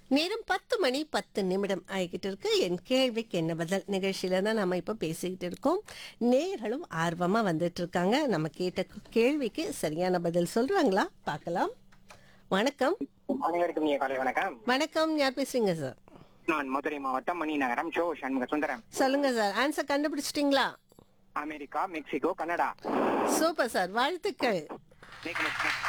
நேரம் பத்து மணி பத்து நிமிடம் ஆகிக்கிட்டு இருக்கு என் கேள்விக்கு என்ன பதில் நிகழ்ச்சியில தான் நம்ம இப்போ பேசிக்கிட்டு இருக்கோம் நேர்களும் ஆர்வமா வந்துட்டு இருக்காங்க நம்ம கேட்ட கேள்விக்கு சரியான பதில் சொல்றாங்களா பார்க்கலாம் வணக்கம் அனைவருக்கும் இனிய காலை வணக்கம் வணக்கம் யார் பேசுறீங்க சார் நான் மதுரை மாவட்டம் மணி நகரம் ஷோ சண்முக சுந்தரம் சொல்லுங்க சார் ஆன்சர் கண்டுபிடிச்சிட்டிங்களா America Mexico Canada super sir வாழ்த்துக்கள் Next, next, next.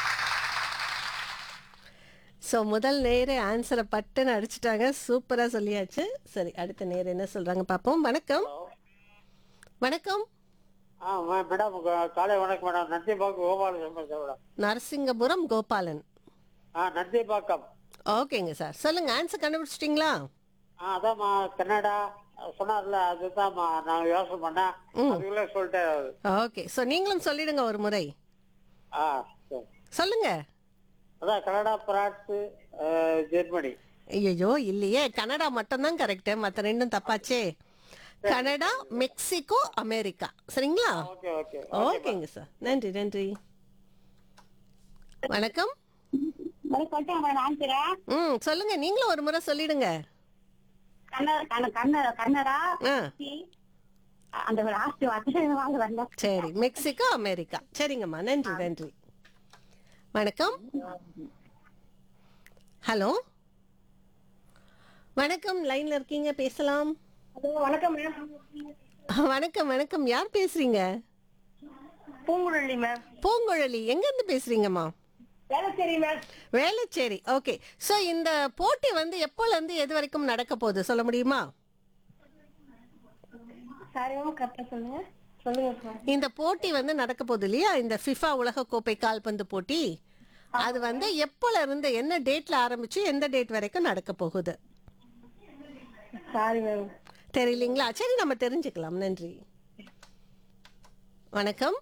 ஸோ முதல் நேர ஆன்சரை பட்டுன்னு அடிச்சிட்டாங்க சூப்பராக சொல்லியாச்சு சரி அடுத்த நேரம் என்ன சொல்றாங்க பார்ப்போம் வணக்கம் வணக்கம் ஆ மே- மேடம் க- காலை வணக்கம் மேடம் நந்திபாக்கம் கோபாலன் பேசுறேன் மேடம் நரசிங்கபுரம் கோபாலன் ஆ நந்திபாக்கம் ஓகேங்க சார் சொல்லுங்க ஆன்சர் கண்டுபிடிச்சிட்டிங்களா ஆ அதாம்மா கன்னடா சொன்னார்ல அதுதான்மா நான் யோசனை பண்ணேன் அதுக்குள்ளே சொல்லிட்டேன் அவரு. ஓகே ஸோ நீங்களும் சொல்லிடுங்க ஒரு முறை ஆ சரி சொல்லுங்க அதான் கனடா பிரான்ஸ் அஹ், ஜெர்மனி ஐயோ இல்லையே கனடா மட்டும்தான் கரெக்டு மற்ற ரெண்டும் தப்பாச்சே கனடா மெக்சிகோ அமெரிக்கா சரிங்களா ஓகே ஓகே ஓகேங்க சார் நன்றி நன்றி வணக்கம் சொல்லிட்டேன் மேடம் ஆன்சரா ம் சொல்லுங்க நீங்களும் ஒரு முறை சொல்லிடுங்க கன்னட கன்ன- கன்னட கன்னடா ஆ சி, அந்த லாஸ்ட் வார்த்தை வாங்க வரல சரி மெக்சிகோ அமெரிக்கா சரிங்கம்மா நன்றி நன்றி வணக்கம் ஹலோ வணக்கம் லைன்ல இருக்கீங்க பேசலாம் ஹலோ வணக்கம் மேம் வணக்கம் வணக்கம் யார் பேசுறீங்க பூங்குழலி மேம் பூங்குழலி எங்க இருந்து பேசுறீங்கம்மா Velachery ma'am Velachery okay so இந்த போட்டி வந்து எப்போல இருந்து எது வரைக்கும் நடக்க போகுது சொல்ல முடியுமா சாரி மேம் கரெக்டா சொல்லுங்க சொல்லுங்க சார் இந்த போட்டி வந்து நடக்க போகுது இல்லையா இந்த ஃபிஃபா உலக கோப்பை கால்பந்து போட்டி அது வந்து எப்போல இருந்து என்ன டேட்ல ஆரம்பிச்சு எந்த டேட் வரைக்கும் நடக்க போகுது சாரி மேம் தெரியலீங்களா சரி நம்ம தெரிஞ்சுக்கலாம் நன்றி வணக்கம்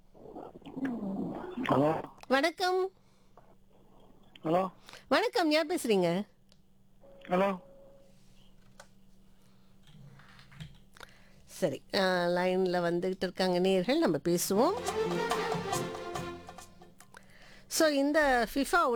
ஹலோ வணக்கம் ஹலோ வணக்கம் யார் பேசுறீங்க ஹலோ சரி லைன்ல வந்துகிட்டு இருக்காங்க நேர்கள் நம்ம பேசுவோம் ஸோ இந்த ஃபிஃபா